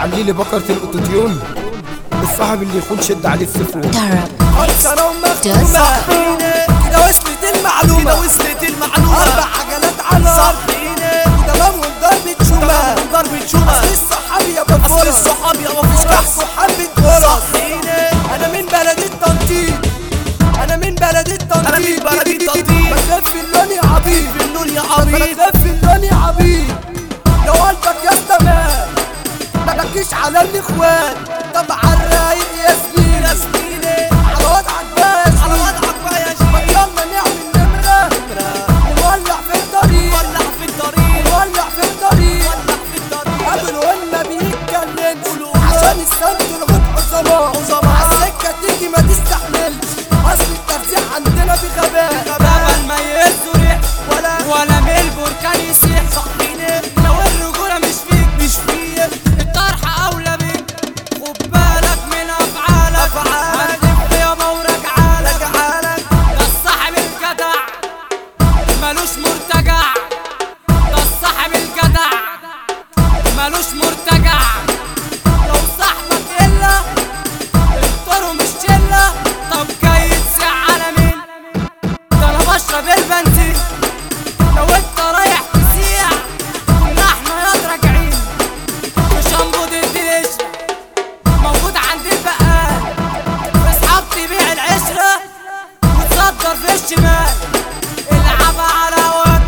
عاملين لي بكرة الاوتوتيون الصاحب اللي يخون شد عليه السفون Darab خلصانة ومختومة Just كده وصلت المعلومة كده وصلت المعلومة أربع عجلات على صارفين ودمامهم ضربة شومة ضربة شومة أصل الصحاب يا أصل بفرص الصحاب يا مش مفيش بحثوا حبة فرص صارفين أنا من بلد التنطيط أنا من بلد التنطيط أنا من بلد التنطيط. بخاف اللون يا عبيط بالنون يا عبيط بخاف اللون يا عبيط لو قلبك يا استمان ما بكيش على الإخوان طب على الرايق يا زميلي يا زميلي على وضعك بس على وضعك بقى يا ما شيخ يلا نعمل نمرة نولع في الطريق ولع في الطريق نولع في الطريق ولع في الطريق قبل وما بيتكلمش قولوا عشان السند الغد عظماء عظماء. عالسكة تيجي ما تستحملش اصل التفزيع عندنا بغباء بابا ما يزرع ولا ولا من البركان يسيح صاحبين لو الرجولة مش فيك مش فيك الطرح أولى بيك خد بالك من أفعالك أفعالك. هتلف يابا ورجعالك رجعالك ده الصاحب الجدع ملوش مرتجع ده الصاحب الجدع ملوش مرتجع لو صاحبك إلا اختاروا مش شلة طب جاي تسيع على مين ده انا بشرب البنزين لو انت رايح تسيع كنا احنا ياض راجعين مش هنبض الدش موجود عند البقال اصحاب تبيع العشرة وتصدر في الشمال العبها على وقت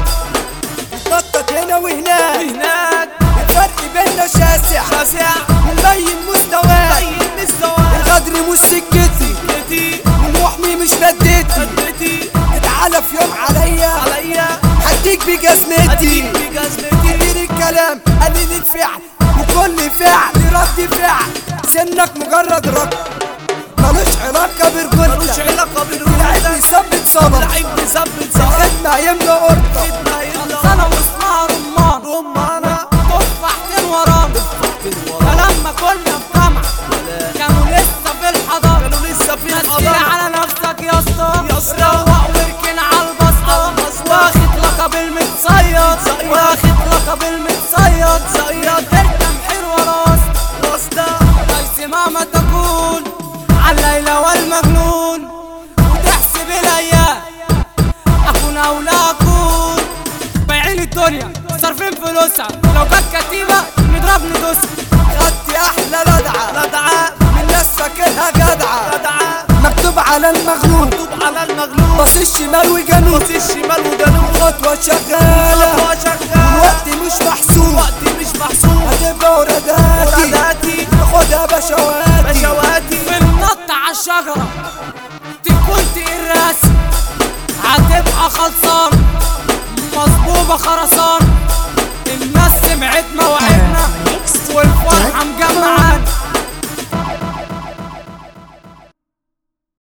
نطط هنا وهناك هناك الفرق بينا شاسع شاسع ونبين مستواك طيب مستوى الغدر مش سكتي كتي والمحمي مش ردتي اديتي اتعالى في يوم عليا عليا هديك بجزمتي اديك بجزمتي كتير الكلام قليلة فعل وكل فعل رد فعل سنك مجرد رد ملوش علاقة ملوش برجولتك علاقة العيب بالرجولة يثبت صبر العيب مثبت صح الخدمة يملى قرطة خدمة يلا انا واسمها رمان رمانة تفاحتين ورانا فلما كنا في جامعة كانوا لسه في الحضارة كانوا لسه في الحضارة على نفسك يا اسطى يا اسطى روق واركن على البسطة واخد لقب المتصيد واخد لقب المتصيد صياد اركب حلوة راس واسطة ليس مهما تكون على الليلى والمجنون وتحسب الايام اكون او لا اكون بايعين الدنيا صارفين فلوسها لو جت كتيبة نضرب ندوسها خدت أحلى لدعة لدعة من ناس فاكرها جدعة لدعة مكتوب على المغلوب مكتوب على المغلوب باص الشمال وجنوب بص الشمال وجنوب خطوة شغالة خطوة شغالة الوقت مش محسوب وقتي مش محسوب هتبقى وراداتي وراداتي خدها بشواتي بشواتي في النط على الشجرة تكون تقيل راسي هتبقى خلصان